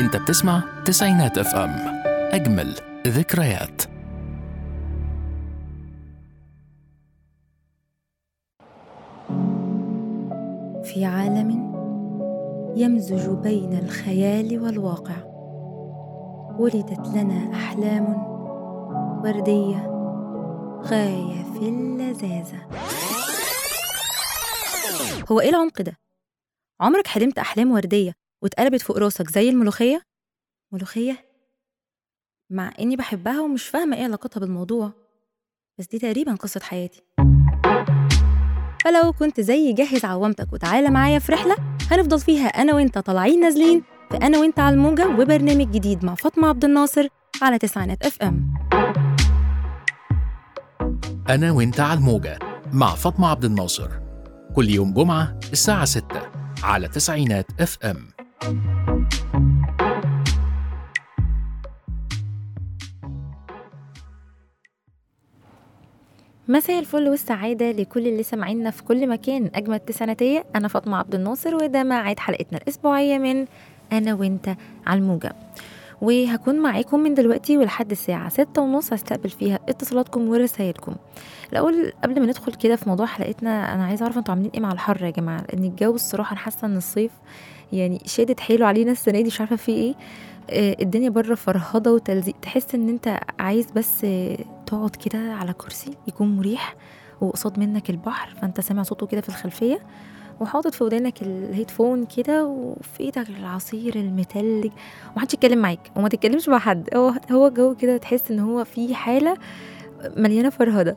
انت بتسمع تسعينات اف ام اجمل ذكريات في عالم يمزج بين الخيال والواقع ولدت لنا احلام ورديه غايه في اللذاذه هو ايه العمق ده عمرك حلمت احلام ورديه واتقلبت فوق راسك زي الملوخيه ملوخيه مع اني بحبها ومش فاهمه ايه علاقتها بالموضوع بس دي تقريبا قصه حياتي فلو كنت زي جهز عوامتك وتعالى معايا في رحلة هنفضل فيها أنا وأنت طالعين نازلين في أنا وأنت على الموجة وبرنامج جديد مع فاطمة عبد الناصر على تسعينات اف ام انا وانت على الموجة مع فاطمة عبد الناصر كل يوم جمعة الساعة 6 على تسعينات اف ام مساء الفل والسعادة لكل اللي سامعينا في كل مكان أجمل تسعيناتية أنا فاطمة عبد الناصر وده ميعاد حلقتنا الأسبوعية من أنا وأنت على الموجة وهكون معاكم من دلوقتي ولحد الساعة ستة ونص هستقبل فيها اتصالاتكم ورسايلكم الأول قبل ما ندخل كده في موضوع حلقتنا أنا عايزة أعرف أنتوا عاملين إيه مع الحر يا جماعة لأن الجو الصراحة أنا حاسة إن الصيف يعني شادد حيله علينا السنة دي مش عارفة فيه إيه آه، الدنيا بره فرهضة وتلزيق تحس إن أنت عايز بس آه، تقعد كده على كرسي يكون مريح وقصاد منك البحر فأنت سامع صوته كده في الخلفية وحاطط في ودانك الهيدفون كده وفي ايدك العصير المتلج ومحدش يتكلم معاك وما تتكلمش مع حد هو هو جو كده تحس ان هو في حاله مليانه فرهده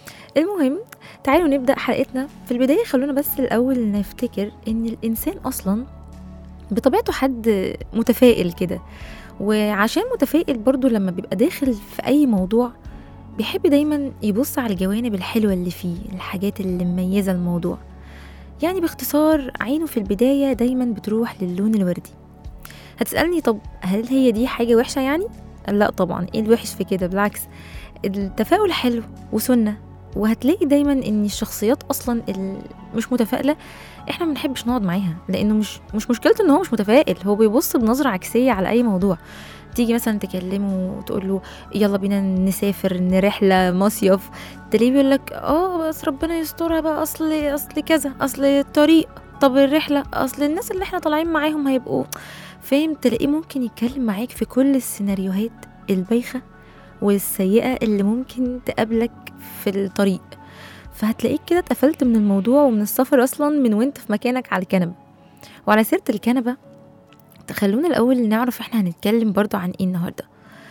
المهم تعالوا نبدا حلقتنا في البدايه خلونا بس الاول نفتكر ان الانسان اصلا بطبيعته حد متفائل كده وعشان متفائل برضو لما بيبقى داخل في اي موضوع بيحب دايما يبص على الجوانب الحلوه اللي فيه الحاجات اللي مميزه الموضوع يعني باختصار عينه في البداية دايما بتروح للون الوردي هتسألني طب هل هي دي حاجة وحشة يعني؟ لا طبعا ايه الوحش في كده بالعكس التفاؤل حلو وسنة وهتلاقي دايما ان الشخصيات اصلا اللي مش متفائلة احنا ما بنحبش نقعد معاها لانه مش مش مشكلته ان هو مش متفائل هو بيبص بنظرة عكسية على اي موضوع تيجي مثلا تكلمه وتقول له يلا بينا نسافر نرحلة مصيف تلاقيه بيقول لك اه بس ربنا يسترها بقى اصل اصل كذا اصل الطريق طب الرحله اصل الناس اللي احنا طالعين معاهم هيبقوا فاهم تلاقيه ممكن يتكلم معاك في كل السيناريوهات البايخه والسيئه اللي ممكن تقابلك في الطريق فهتلاقيك كده اتقفلت من الموضوع ومن السفر اصلا من وانت في مكانك على الكنبه وعلى سيره الكنبه خلونا الاول نعرف احنا هنتكلم برضو عن ايه النهارده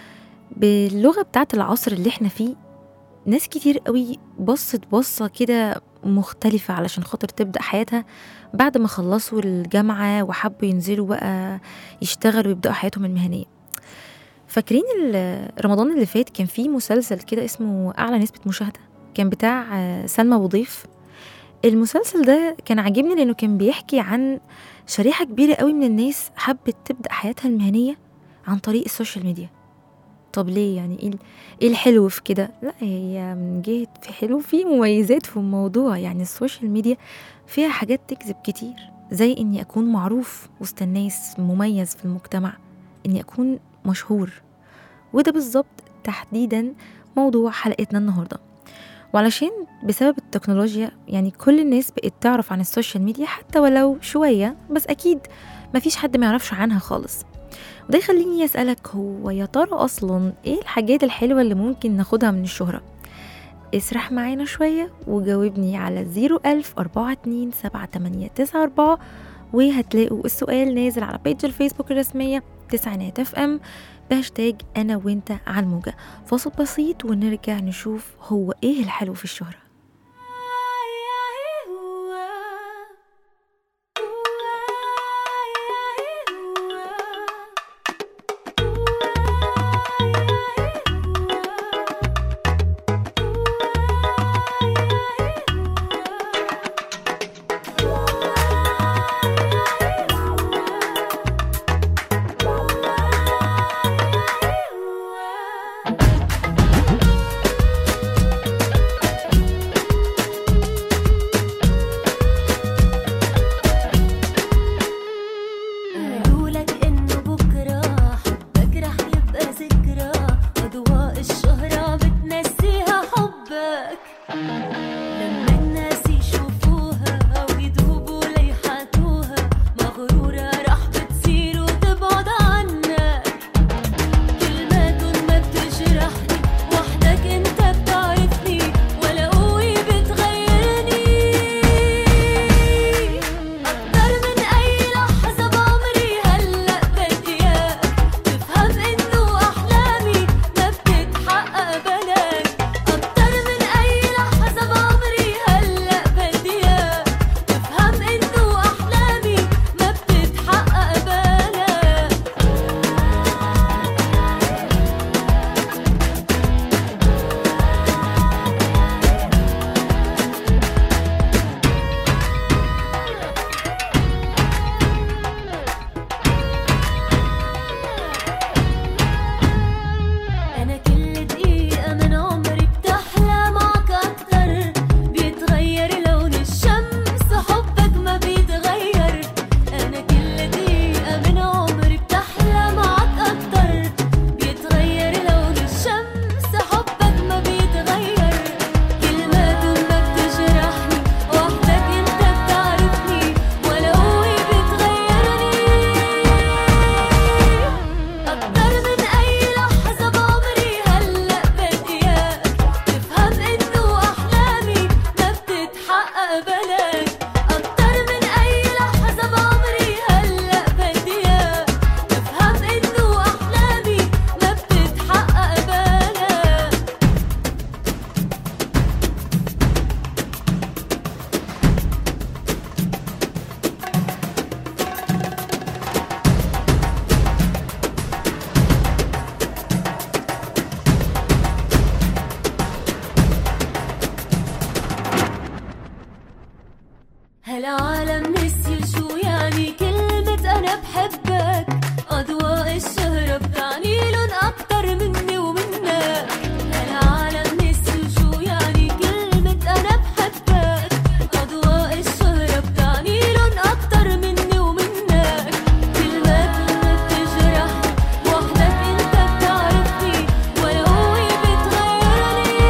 باللغه بتاعت العصر اللي احنا فيه ناس كتير قوي بصت بصة كده مختلفة علشان خاطر تبدأ حياتها بعد ما خلصوا الجامعة وحبوا ينزلوا بقى يشتغلوا ويبدأوا حياتهم المهنية فاكرين ال- رمضان اللي فات كان فيه مسلسل كده اسمه أعلى نسبة مشاهدة كان بتاع آه، سلمى وضيف المسلسل ده كان عاجبني لأنه كان بيحكي عن شريحة كبيرة قوي من الناس حبت تبدأ حياتها المهنية عن طريق السوشيال ميديا طب ليه يعني ايه ال- ايه الحلو في كده لا هي من جهة في حلو في مميزات في الموضوع يعني السوشيال ميديا فيها حاجات تجذب كتير زي اني اكون معروف وسط الناس مميز في المجتمع اني اكون مشهور وده بالظبط تحديدا موضوع حلقتنا النهارده وعلشان بسبب التكنولوجيا يعني كل الناس بقت تعرف عن السوشيال ميديا حتى ولو شوية بس أكيد مفيش حد ما يعرفش عنها خالص وده يخليني أسألك هو يا ترى أصلا إيه الحاجات الحلوة اللي ممكن ناخدها من الشهرة؟ اسرح معانا شوية وجاوبني على زيرو ألف أربعة اتنين سبعة تمانية تسعة أربعة وهتلاقوا السؤال نازل على بيج الفيسبوك الرسمية تسعينات اف ام بهاشتاج أنا وأنت على الموجة فاصل بسيط ونرجع نشوف هو إيه الحلو في الشهرة هالعالم نسي شو يعني كلمة أنا بحبك أضواء الشهرة بتعني لون أكتر مني ومنك هالعالم نسي شو يعني كلمة أنا بحبك أضواء الشهرة بتعني لون أكتر مني ومنك كلمات بتجرح وحدك أنت بتعرفني ولا قوي بتغيرني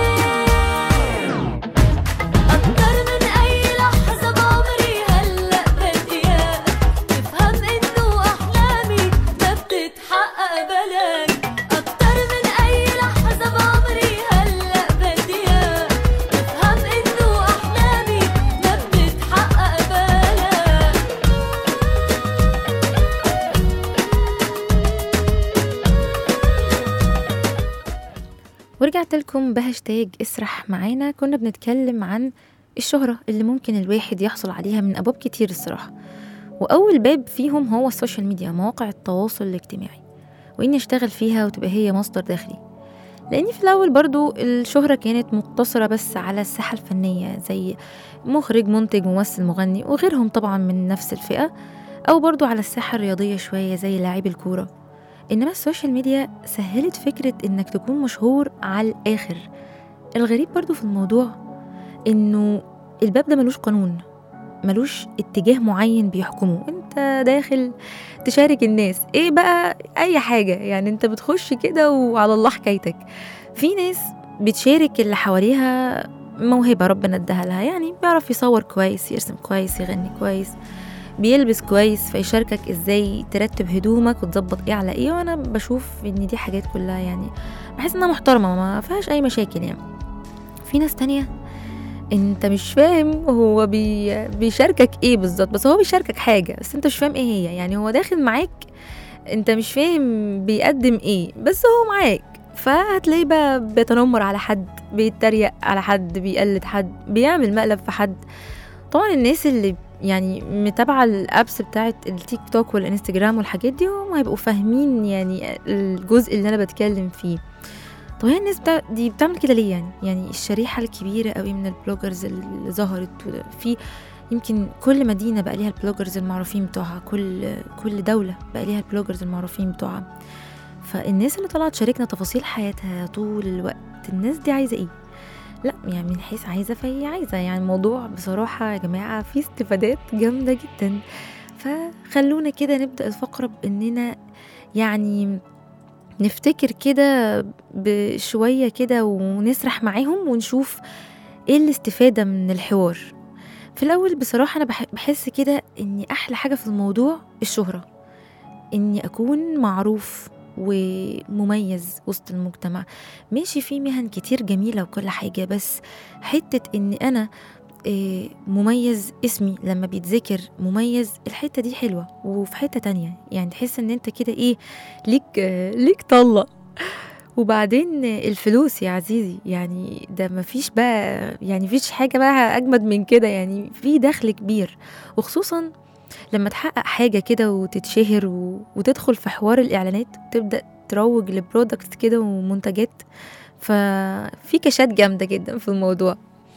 أكتر من أي لحظة بعمري هلأ بدي إياك تفهم إنه أحلامي ما بتتحقق بلاك أكتر من أي لحظة بعمري هلأ بدي إياك تفهم إنه أحلامي ما بتتحقق بلاك ورجعت لكم بهاشتاج اسرح معانا كنا بنتكلم عن الشهرة اللي ممكن الواحد يحصل عليها من أبواب كتير الصراحة وأول باب فيهم هو السوشيال ميديا مواقع التواصل الاجتماعي وإني أشتغل فيها وتبقى هي مصدر دخلي لأني في الأول برضو الشهرة كانت مقتصرة بس على الساحة الفنية زي مخرج منتج ممثل مغني وغيرهم طبعا من نفس الفئة أو برضو على الساحة الرياضية شوية زي لاعبي الكورة إنما السوشيال ميديا سهلت فكرة إنك تكون مشهور على الآخر الغريب برضو في الموضوع إنه الباب ده ملوش قانون ملوش اتجاه معين بيحكمه انت داخل تشارك الناس ايه بقى اي حاجة يعني انت بتخش كده وعلى الله حكايتك في ناس بتشارك اللي حواليها موهبة ربنا اداها لها يعني بيعرف يصور كويس يرسم كويس يغني كويس بيلبس كويس فيشاركك ازاي ترتب هدومك وتظبط ايه على ايه وانا بشوف ان دي حاجات كلها يعني بحس انها محترمة ما فيهاش اي مشاكل يعني في ناس تانية انت مش فاهم هو بي بيشاركك ايه بالظبط بس هو بيشاركك حاجة بس انت مش فاهم ايه هي يعني هو داخل معاك انت مش فاهم بيقدم ايه بس هو معاك فهتلاقيه بقى بيتنمر على حد بيتريق على حد بيقلد حد بيعمل مقلب في حد طبعا الناس اللي يعني متابعة الابس بتاعت التيك توك والانستجرام والحاجات دي هم هيبقوا فاهمين يعني الجزء اللي انا بتكلم فيه طب هي الناس بتاع دي بتعمل كده ليه يعني يعني الشريحة الكبيرة قوي من البلوجرز اللي ظهرت وده- في يمكن كل مدينة بقى ليها البلوجرز المعروفين بتوعها كل كل دولة بقى ليها البلوجرز المعروفين بتوعها فالناس اللي طلعت شاركنا تفاصيل حياتها طول الوقت الناس دي عايزة ايه لا يعني من حيث عايزة فهي عايزة يعني الموضوع بصراحة يا جماعة فيه استفادات جامدة جدا فخلونا كده نبدأ الفقرة بإننا يعني نفتكر كده بشوية كده ونسرح معاهم ونشوف ايه الاستفادة من الحوار في الأول بصراحة أنا بح- بحس كده إني أحلى حاجة في الموضوع الشهرة إني أكون معروف ومميز وسط المجتمع ماشي في مهن كتير جميلة وكل حاجة بس حتة إني أنا إيه، مميز اسمي لما بيتذكر مميز الحتة دي حلوة وفي حتة تانية يعني تحس إن أنت كده إيه ليك آه، ليك طلة وبعدين الفلوس يا عزيزي يعني ده مفيش بقى يعني مفيش حاجة بقى أجمد من كده يعني في دخل كبير وخصوصا لما تحقق حاجة كده وتتشهر و... وتدخل في حوار الإعلانات تبدأ تروج لبرودكت كده ومنتجات ففي كاشات جامدة جدا في الموضوع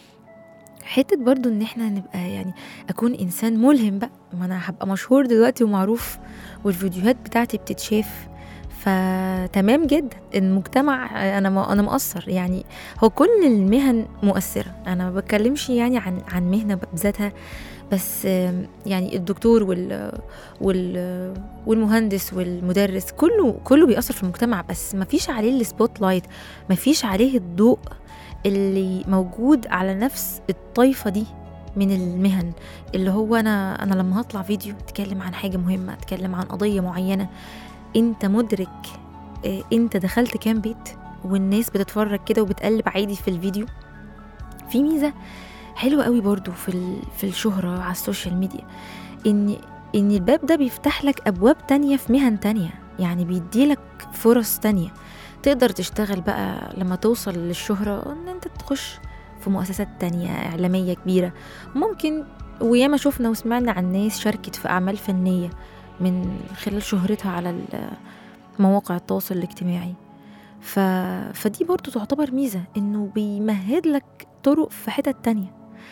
حتة برضو ان احنا نبقى يعني اكون انسان ملهم بقى ما انا هبقى مشهور دلوقتي ومعروف والفيديوهات بتاعتي بتتشاف فتمام جدا المجتمع انا ما انا مقصر يعني هو كل المهن مؤثره انا ما بتكلمش يعني عن عن مهنه بذاتها بس آم، يعني الدكتور وال وال والمهندس والمدرس كله كله بيأثر في المجتمع بس ما فيش عليه السبوت لايت ما فيش عليه الضوء اللي موجود على نفس الطائفه دي من المهن اللي هو انا انا لما هطلع فيديو اتكلم عن حاجه مهمه اتكلم عن قضيه معينه انت مدرك آه، انت دخلت كام بيت والناس بتتفرج كده وبتقلب عادي في الفيديو في ميزه حلوه قوي برضو في ال- في الشهره على السوشيال ميديا ان ان الباب ده بيفتح لك ابواب تانية في مهن تانية يعني بيديلك فرص تانية تقدر تشتغل بقى لما توصل للشهرة ان انت تخش في مؤسسات تانية إعلامية كبيرة ممكن وياما شفنا وسمعنا عن ناس شاركت في أعمال فنية من خلال شهرتها على ال- مواقع التواصل الاجتماعي ف... فدي برضو تعتبر ميزة إنه بيمهد لك طرق في حتت تانية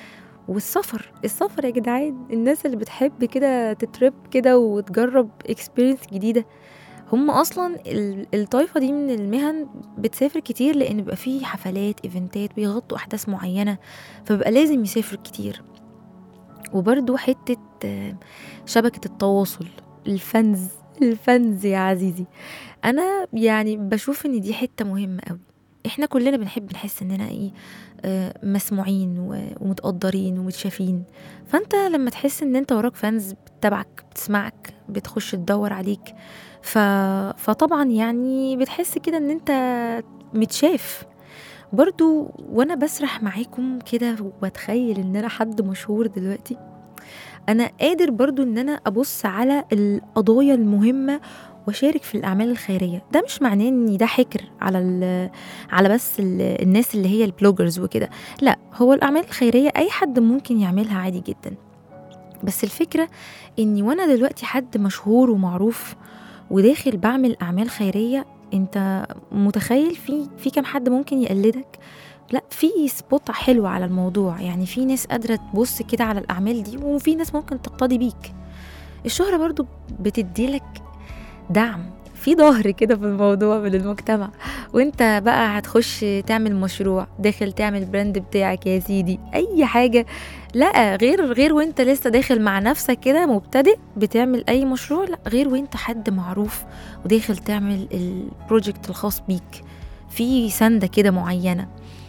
والسفر السفر يا جدعان الناس اللي بتحب كده تترب كده وتجرب اكسبيرينس جديده هم اصلا ال- الطائفه دي من المهن بتسافر كتير لان بيبقى فيه حفلات ايفنتات بيغطوا احداث معينه فبيبقى لازم يسافر كتير وبرضو حته آه، شبكه التواصل الفنز الفنز يا عزيزي انا يعني بشوف ان دي حته مهمه قوي احنا كلنا بنحب نحس اننا ايه آه، مسموعين و- ومتقدرين ومتشافين فانت لما تحس ان انت وراك فانز بتتابعك بتسمعك بتخش تدور عليك ف... فطبعا يعني بتحس كده ان انت متشاف برضو وانا بسرح معاكم كده واتخيل ان انا حد مشهور دلوقتي انا قادر برضو ان انا ابص على القضايا المهمه واشارك في الاعمال الخيريه ده مش معناه ان ده حكر على ال- على بس ال- الناس اللي هي البلوجرز وكده لا هو الاعمال الخيريه اي حد ممكن يعملها عادي جدا بس الفكره اني وانا دلوقتي حد مشهور ومعروف وداخل بعمل اعمال خيريه انت متخيل في في كام حد ممكن يقلدك لا في سبوت حلو على الموضوع يعني في ناس قادره تبص كده على الاعمال دي وفي ناس ممكن تقتدي بيك الشهره برضو بتديلك دعم في ظهر كده في الموضوع من المجتمع وانت بقى هتخش تعمل مشروع داخل تعمل براند بتاعك يا سيدي اي حاجه لا غير غير وانت لسه داخل مع نفسك كده مبتدئ بتعمل اي مشروع لا غير وانت حد معروف وداخل تعمل البروجكت الخاص بيك في سندة كده معينة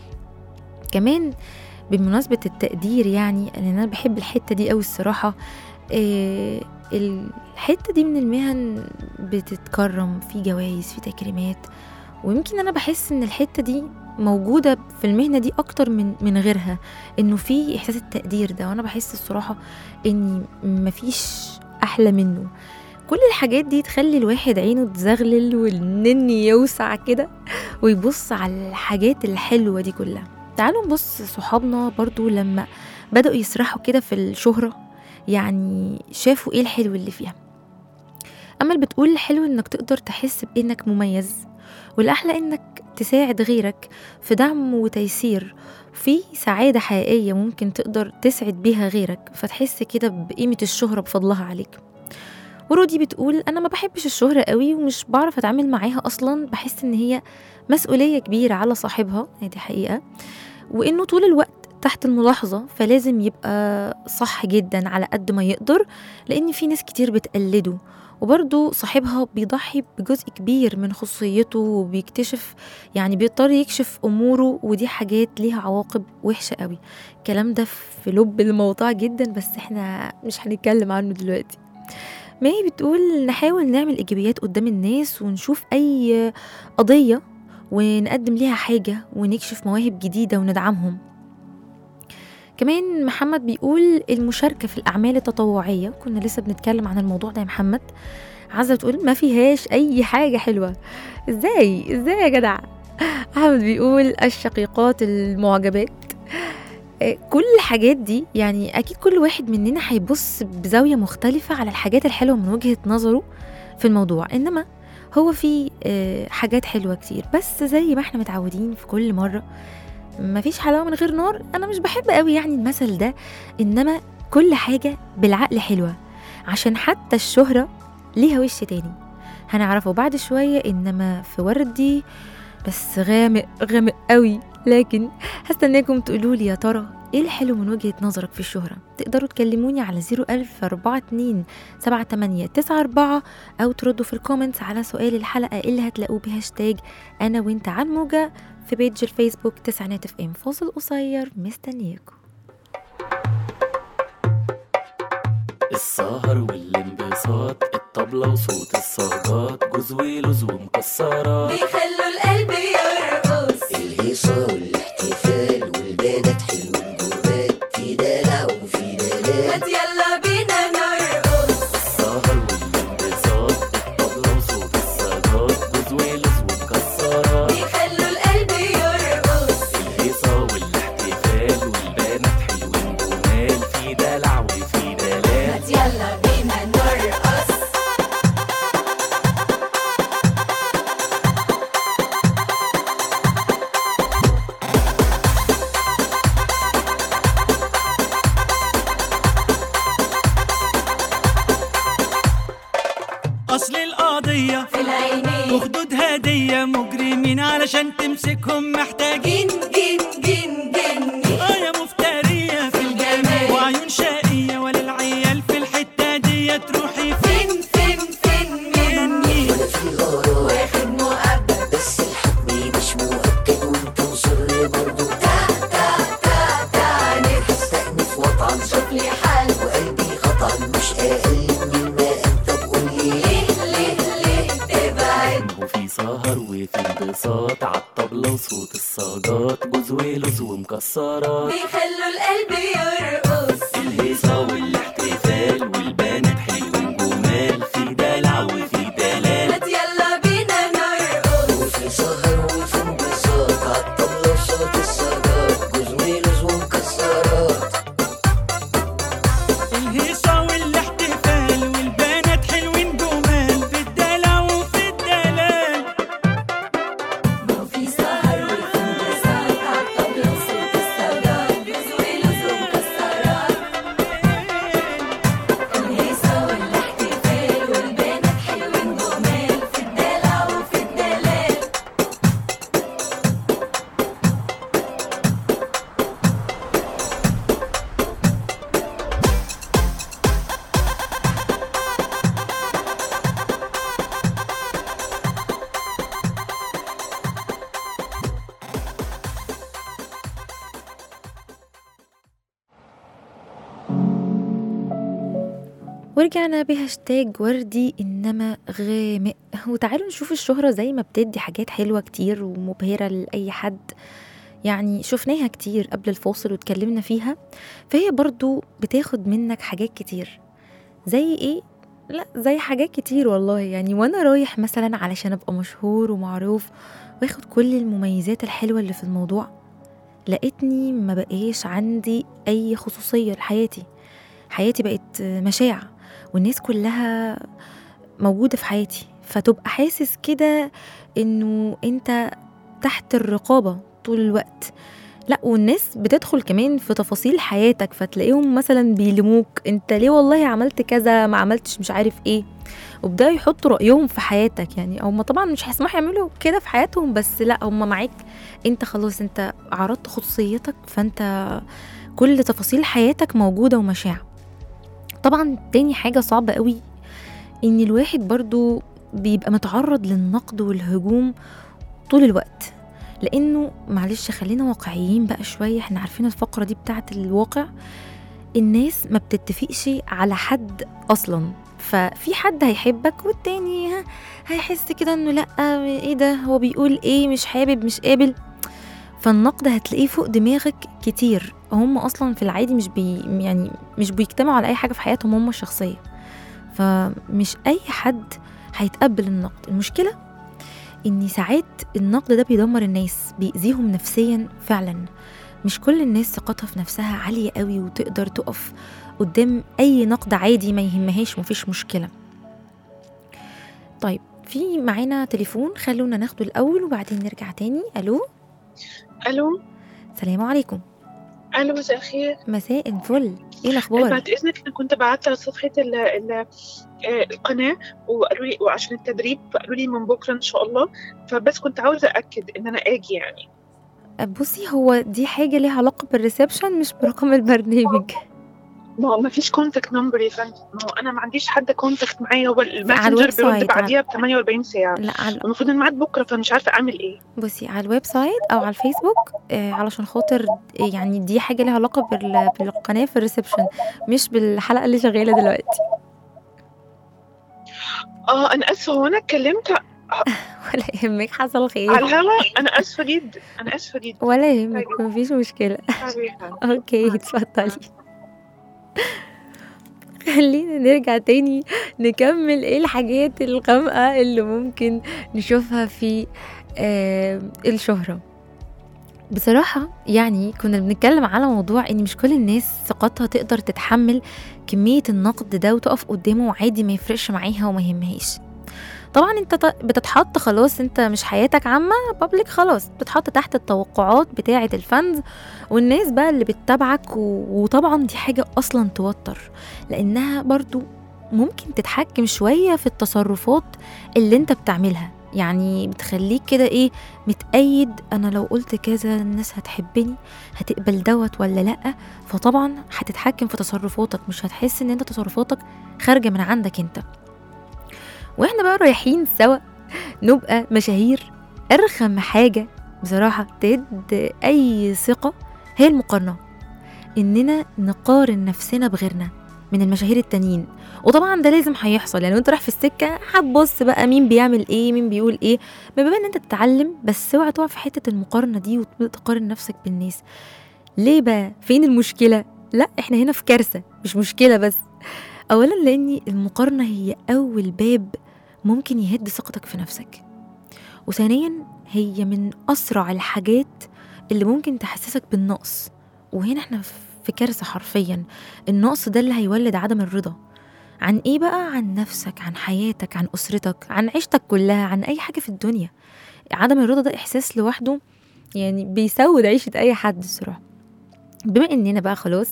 كمان بمناسبة التقدير يعني لأن أنا بحب الحتة دي أوي الصراحة إيه الحتة دي من المهن بتتكرم في جوائز في تكريمات ويمكن أنا بحس إن الحتة دي موجودة في المهنة دي أكتر من من غيرها إنه في إحساس التقدير ده وأنا بحس الصراحة إني مفيش أحلى منه كل الحاجات دي تخلي الواحد عينه تزغلل والنن يوسع كده ويبص على الحاجات الحلوة دي كلها تعالوا نبص صحابنا برضو لما بدأوا يسرحوا كده في الشهرة يعني شافوا ايه الحلو اللي فيها أمل بتقول الحلو إنك تقدر تحس بإنك مميز والأحلى إنك تساعد غيرك في دعم وتيسير في سعادة حقيقية ممكن تقدر تسعد بيها غيرك فتحس كده بقيمة الشهرة بفضلها عليك ورودي بتقول أنا ما بحبش الشهرة قوي ومش بعرف أتعامل معاها أصلا بحس إن هي مسؤولية كبيرة على صاحبها هي دي حقيقة وإنه طول الوقت تحت الملاحظة فلازم يبقى صح جدا على قد ما يقدر لأن في ناس كتير بتقلده وبرضه صاحبها بيضحي بجزء كبير من خصوصيته وبيكتشف يعني بيضطر يكشف أموره ودي حاجات ليها عواقب وحشة قوي الكلام ده في لب الموضوع جدا بس احنا مش هنتكلم عنه دلوقتي ماي بتقول نحاول نعمل إيجابيات قدام الناس ونشوف أي قضية ونقدم ليها حاجة ونكشف مواهب جديدة وندعمهم كمان محمد بيقول المشاركة في الأعمال التطوعية كنا لسه بنتكلم عن الموضوع ده يا محمد عزة بتقول ما فيهاش أي حاجة حلوة ازاي ازاي يا جدع أحمد بيقول الشقيقات المعجبات آه، كل الحاجات دي يعني أكيد كل واحد مننا هيبص بزاوية مختلفة على الحاجات الحلوة من وجهة نظره في الموضوع إنما هو في آه، حاجات حلوة كتير بس زي ما احنا متعودين في كل مرة مفيش حلاوة من غير نار أنا مش بحب قوي يعني المثل ده إنما كل حاجة بالعقل حلوة عشان حتى الشهرة ليها وش تاني هنعرفه بعد شوية إنما في وردي بس غامق غامق قوي لكن هستناكم تقولوا لي يا ترى ايه الحلو من وجهة نظرك في الشهرة تقدروا تكلموني على 01042 7894 أو تردوا في الكومنتس على سؤال الحلقة اللي هتلاقوه بهاشتاج أنا وأنت على الموجة في بيج الفيسبوك تسعينات اف ام فاصل قصير مستنياكم السهر والانبساط الطبلة وصوت الصاجات جوز ولوز ومكسرات بيخلوا القلب يرقص الهيصة والاحتفال والبنات حلوين جمال في دلع وفي دلال هات يلا بينا نرقص السهر والانبساط الطبلة وصوت الصاجات جوز ولوز ومكسرات بيخلوا القلب يرقص الهيصة والاحتفال والبنات حلوين جمال في دلع وفي دلال هات يلا بينا نرقص أصل القضية في العينين وخدود هدية مجرمين علشان تمسكهم محتاجين جن جن جن جن اه يا مفترية في الجمال وعيون شقية ولا العيال في الحتة دي تروحي فين فين فين فين مني وانا في غرام واخد مؤبد بس الحكم مش مؤكد وانت مصر برضه تعالى هستأنف واطعن شوف لي حل وقلبي قطعا مش اقل من ما انت بقول لي ليه ليه ليه تبعد وفي سهر وفي انبساط عالطبلة وصوت الصاجات جوز ولوز ومكسرات بيخلوا القلب يرقص الهيصة والاحتفال والبنات حلوين جمال في دلع وفي دلال ما يلا بينا نرقص وفي سهر وفي انبساط عالطبلة وصوت الصاجات جوز ولوز ومكسرات الهيصة والاحتفال والبنات حلوين جمال في الدلع وفي الدلال وفي سهر وفي انبساط عالطبلة وصوت الصاجات جوز ولوز ومكسرات الهيصة والاحتفال والبنات حلوين جمال في الدلع وفي الدلال ورجعنا بهاشتاج وردي إنما غامق وتعالوا نشوف الشهرة زي ما بتدي حاجات حلوة كتير ومبهرة لأي حد يعني شفناها كتير قبل الفاصل واتكلمنا فيها فهي برضو بتاخد منك حاجات كتير زي ايه؟ لا زي حاجات كتير والله يعني وانا رايح مثلا علشان ابقى مشهور ومعروف واخد كل المميزات الحلوة اللي في الموضوع لقيتني ما بقاش عندي اي خصوصية لحياتي حياتي بقت مشاع والناس كلها موجودة في حياتي فتبقى حاسس كده انه انت تحت الرقابة طول الوقت لا والناس بتدخل كمان في تفاصيل حياتك فتلاقيهم مثلا بيلموك انت ليه والله عملت كذا ما عملتش مش عارف ايه وبداوا يحطوا رأيهم في حياتك يعني هم طبعا مش هيسمحوا يعملوا كده في حياتهم بس لا هم معاك انت خلاص انت عرضت خصوصيتك فانت كل تفاصيل حياتك موجودة ومشاع طبعا تاني حاجة صعبة قوي ان الواحد برضو بيبقى متعرض للنقد والهجوم طول الوقت لانه معلش خلينا واقعيين بقى شويه احنا عارفين الفقره دي بتاعه الواقع الناس ما بتتفقش على حد اصلا ففي حد هيحبك والتاني ها- هيحس كده انه لا ايه ده هو بيقول ايه مش حابب مش قابل فالنقد هتلاقيه فوق دماغك كتير هم اصلا في العادي مش بي يعني مش بيجتمعوا على اي حاجه في حياتهم هم الشخصيه فمش اي حد هيتقبل النقد المشكله ان ساعات النقد ده بيدمر الناس بيأذيهم نفسيا فعلا مش كل الناس ثقتها في نفسها عالية قوي وتقدر تقف قدام أي نقد عادي ما يهمهاش مفيش مشكلة طيب في معانا تليفون خلونا ناخده الأول وبعدين نرجع تاني ألو الو سلام عليكم الو مساء الخير مساء الفل ايه الأخبار بعد اذنك انا كنت بعت على صفحه ال ال آه، القناه وقالوا لي وعشان التدريب فقالوا لي من بكره ان شاء الله فبس كنت عاوزه اكد ان انا اجي يعني بصي هو دي حاجة ليها علاقة بالريسبشن مش برقم البرنامج ما هو ما فيش كونتاكت نمبر يا فندم ما هو انا ما عنديش حد كونتاكت معايا هو الويب الماسنجر سايت، بيرد بعديها ب 48 ساعه لا على المفروض الميعاد بكره فمش عارفه اعمل ايه بصي على الويب سايت او على الفيسبوك آه علشان خاطر يعني دي حاجه ليها علاقه بال- بالقناه في الريسبشن مش بالحلقه اللي شغاله دلوقتي اه انا اسفه هو انا اتكلمت ولا يهمك حصل على خير الهوا انا اسفه جدا انا اسفه جدا ولا يهمك مفيش مشكله حبيبي. اوكي اتفضلي خلينا نرجع تاني نكمل ايه الحاجات الغامقة اللي ممكن نشوفها في آه الشهرة بصراحة يعني كنا بنتكلم على موضوع ان مش كل الناس ثقتها تقدر تتحمل كمية النقد ده وتقف قدامه وعادي ما يفرقش معاها وما يهمهاش طبعا انت ط- بتتحط خلاص انت مش حياتك عامة بابليك خلاص بتتحط تحت التوقعات بتاعة الفانز والناس بقى اللي بتتابعك و... وطبعا دي حاجة أصلا توتر لأنها برضو ممكن تتحكم شوية في التصرفات اللي انت بتعملها يعني بتخليك كده ايه متأيد انا لو قلت كذا الناس هتحبني هتقبل دوت ولا لأ فطبعا هتتحكم في تصرفاتك مش هتحس ان انت تصرفاتك خارجة من عندك انت واحنا بقى رايحين سوا نبقى مشاهير ارخم حاجة بصراحة تد اي ثقة هي المقارنة اننا نقارن نفسنا بغيرنا من المشاهير التانيين وطبعا ده لازم هيحصل يعني وانت رايح في السكه هتبص بقى مين بيعمل ايه مين بيقول ايه ما بما ان انت تتعلم بس اوعى تقع في حته المقارنه دي وتقارن نفسك بالناس ليه بقى فين المشكله لا احنا هنا في كارثه مش مشكله بس اولا لان المقارنه هي اول باب ممكن يهد ثقتك في نفسك وثانيا هي من اسرع الحاجات اللي ممكن تحسسك بالنقص وهنا احنا في كارثه حرفيا النقص ده اللي هيولد عدم الرضا عن ايه بقى عن نفسك عن حياتك عن اسرتك عن عيشتك كلها عن اي حاجه في الدنيا عدم الرضا ده احساس لوحده يعني بيسود عيشه اي حد الصراحه بما اننا بقى خلاص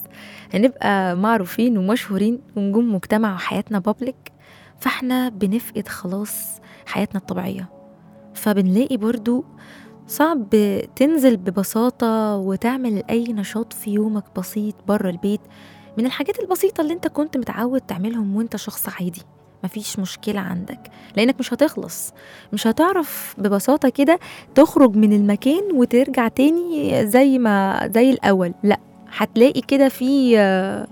هنبقى معروفين ومشهورين ونجوم مجتمع وحياتنا بابليك فاحنا بنفقد خلاص حياتنا الطبيعيه فبنلاقي برضو صعب تنزل ببساطة وتعمل أي نشاط في يومك بسيط بره البيت من الحاجات البسيطة اللي انت كنت متعود تعملهم وانت شخص عادي مفيش مشكلة عندك لأنك مش هتخلص مش هتعرف ببساطة كده تخرج من المكان وترجع تاني زي ما زي الأول لا هتلاقي كده في آه،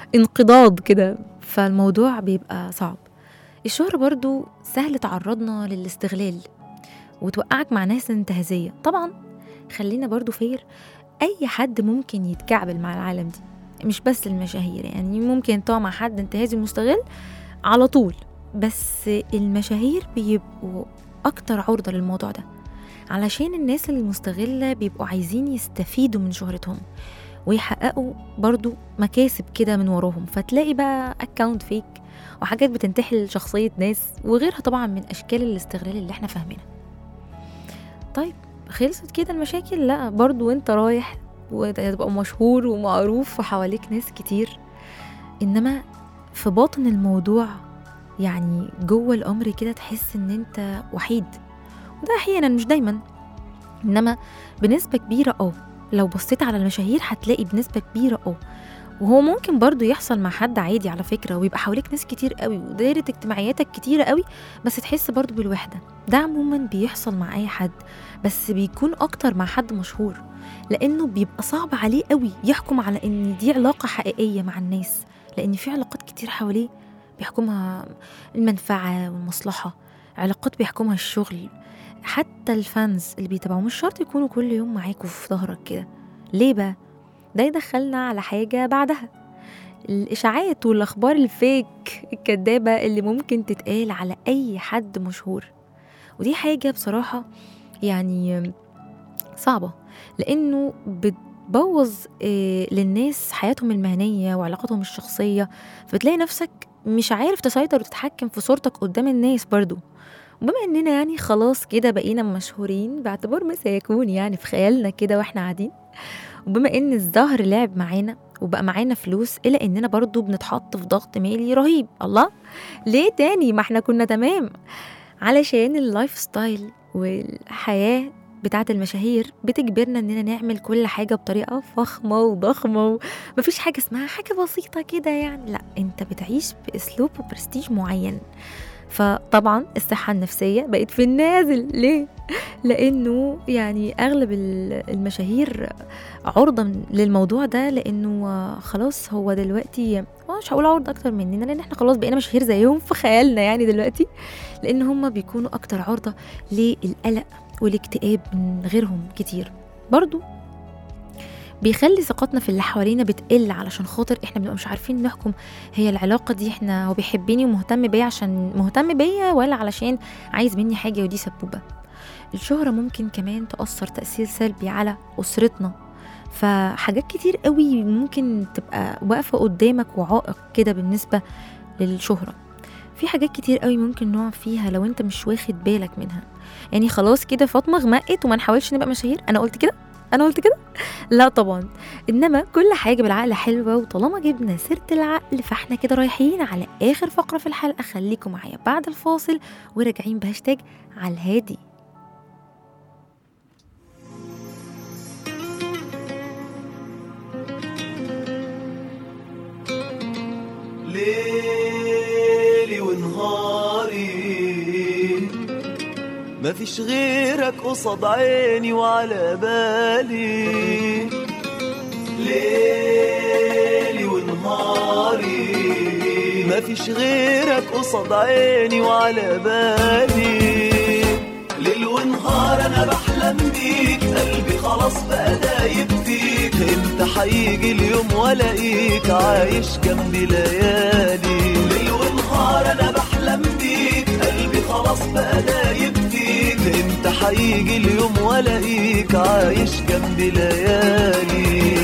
انقضاض كده فالموضوع بيبقى صعب الشهرة برضو سهل تعرضنا للاستغلال وتوقعك مع ناس انتهازية طبعا خلينا برضو فير أي حد ممكن يتكعبل مع العالم دي مش بس المشاهير يعني ممكن تقع مع حد انتهازي مستغل على طول بس المشاهير بيبقوا أكتر عرضة للموضوع ده علشان الناس المستغلة بيبقوا عايزين يستفيدوا من شهرتهم ويحققوا برضو مكاسب كده من وراهم فتلاقي بقى اكونت فيك وحاجات بتنتحل شخصية ناس وغيرها طبعا من أشكال الاستغلال اللي احنا فاهمينها طيب خلصت كده المشاكل لا برضو انت رايح وتبقى مشهور ومعروف وحواليك ناس كتير انما في باطن الموضوع يعني جوه الامر كده تحس ان انت وحيد وده احيانا مش دايما انما بنسبه كبيره اه لو بصيت على المشاهير هتلاقي بنسبه كبيره اه وهو ممكن برضو يحصل مع حد عادي على فكره ويبقى حواليك ناس كتير قوي ودايره اجتماعياتك كتيره قوي بس تحس برضو بالوحده ده عموما بيحصل مع اي حد بس بيكون اكتر مع حد مشهور لانه بيبقى صعب عليه قوي يحكم على ان دي علاقه حقيقيه مع الناس لان في علاقات كتير حواليه بيحكمها المنفعه والمصلحه علاقات بيحكمها الشغل حتى الفانز اللي بيتابعوا مش شرط يكونوا كل يوم معاكوا في ظهرك كده ليه بقى ده يدخلنا على حاجه بعدها الاشاعات والاخبار الفيك الكدابه اللي ممكن تتقال على اي حد مشهور ودي حاجه بصراحه يعني صعبه لانه بتبوظ آه، للناس حياتهم المهنيه وعلاقاتهم الشخصيه فبتلاقي نفسك مش عارف تسيطر وتتحكم في صورتك قدام الناس برضو وبما اننا يعني خلاص كده بقينا مشهورين باعتبار ما سيكون يعني في خيالنا كده واحنا قاعدين وبما ان الظهر لعب معانا وبقى معانا فلوس الا اننا برضو بنتحط في ضغط مالي رهيب الله ليه تاني ما احنا كنا تمام علشان اللايف ستايل والحياه بتاعت المشاهير بتجبرنا اننا نعمل كل حاجه بطريقه فخمه وضخمه ومفيش حاجه اسمها حاجه بسيطه كده يعني لا انت بتعيش باسلوب وبرستيج معين فطبعا الصحة النفسية بقت في النازل ليه؟ لأنه يعني أغلب ال- المشاهير عرضة للموضوع ده لأنه آه، خلاص هو دلوقتي آه، مش هقول عرض أكتر مننا لأن احنا خلاص بقينا مشاهير زيهم في خيالنا يعني دلوقتي لأن هم بيكونوا أكتر عرضة للقلق والاكتئاب من غيرهم كتير برضو بيخلي ثقتنا في اللي حوالينا بتقل علشان خاطر احنا بنبقى مش عارفين نحكم هي العلاقة دي احنا هو بيحبني ومهتم بيا عشان مهتم بيا ولا علشان عايز مني حاجة ودي سبوبة الشهرة ممكن كمان تأثر تأثير سلبي على أسرتنا فحاجات كتير قوي ممكن تبقى واقفة قدامك وعائق كده بالنسبة للشهرة في حاجات كتير قوي ممكن نقع فيها لو انت مش واخد بالك منها يعني خلاص كده فاطمة غمقت وما نحاولش نبقى مشاهير انا قلت كده انا قلت كده لا طبعا انما كل حاجه بالعقل حلوه وطالما جبنا سيره العقل فاحنا كده رايحين على اخر فقره في الحلقه خليكم معايا بعد الفاصل وراجعين بهاشتاج على الهادي ليلي ونهاري مفيش غيرك قصاد عيني وعلى بالي ليلي ونهاري مفيش غيرك قصاد عيني وعلى بالي ليل ونهار انا بحلم بيك قلبي خلاص بقى دايب فيك امتى هيجي اليوم والاقيك عايش جنبي ليالي ليل ونهار انا بحلم بيك قلبي خلاص بقى دايب فيك امتى هيجي اليوم والاقيك عايش جنبي ليالي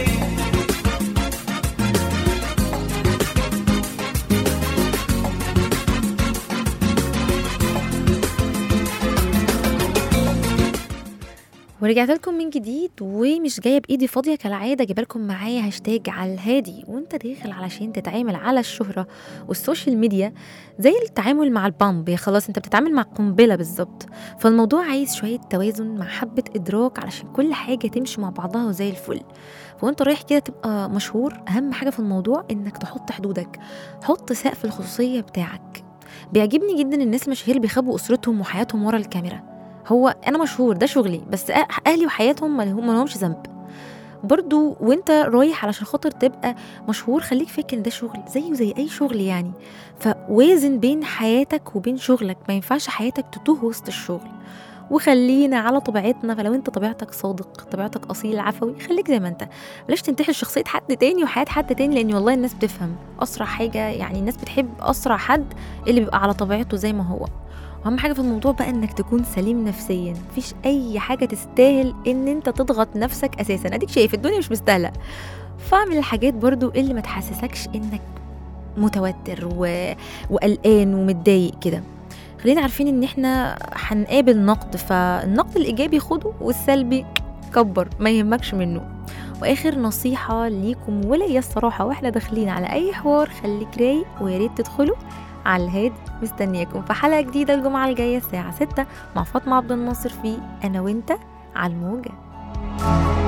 ورجعت لكم من جديد ومش جايه بايدي فاضيه كالعاده جايبه لكم معايا هاشتاج على الهادي وانت داخل علشان تتعامل على الشهره والسوشيال ميديا زي التعامل مع البامب يا خلاص انت بتتعامل مع قنبله بالظبط فالموضوع عايز شويه توازن مع حبه ادراك علشان كل حاجه تمشي مع بعضها وزي الفل فوانت رايح كده تبقى مشهور اهم حاجه في الموضوع انك تحط حدودك حط سقف الخصوصيه بتاعك بيعجبني جدا الناس المشاهير بيخبوا اسرتهم وحياتهم ورا الكاميرا هو انا مشهور ده شغلي بس أ- اهلي وحياتهم ما لهم- ما لهمش ذنب برضو وانت رايح علشان خاطر تبقى مشهور خليك فاكر ان ده شغل زيه زي اي شغل يعني فوازن بين حياتك وبين شغلك ما ينفعش حياتك تتوه وسط الشغل وخلينا على طبيعتنا فلو انت طبيعتك صادق طبيعتك اصيل عفوي خليك زي ما انت بلاش تنتحل شخصيه حد تاني وحياه حد تاني لان والله الناس بتفهم اسرع حاجه يعني الناس بتحب اسرع حد اللي بيبقى على طبيعته زي ما هو واهم حاجه في الموضوع بقى انك تكون سليم نفسيا مفيش اي حاجه تستاهل ان انت تضغط نفسك اساسا اديك شايف الدنيا مش مستاهله فاعمل الحاجات برضو اللي ما تحسسكش انك متوتر و... وقلقان ومتضايق كده خلينا عارفين ان احنا هنقابل نقد فالنقد الايجابي خده والسلبي كبر ما يهمكش منه واخر نصيحه ليكم وليا الصراحه واحنا داخلين على اي حوار خليك رايق ويا ريت تدخلوا على الهادي مستنياكم في حلقه جديده الجمعه الجايه الساعه 6 مع فاطمه عبد الناصر في انا وانت على الموجه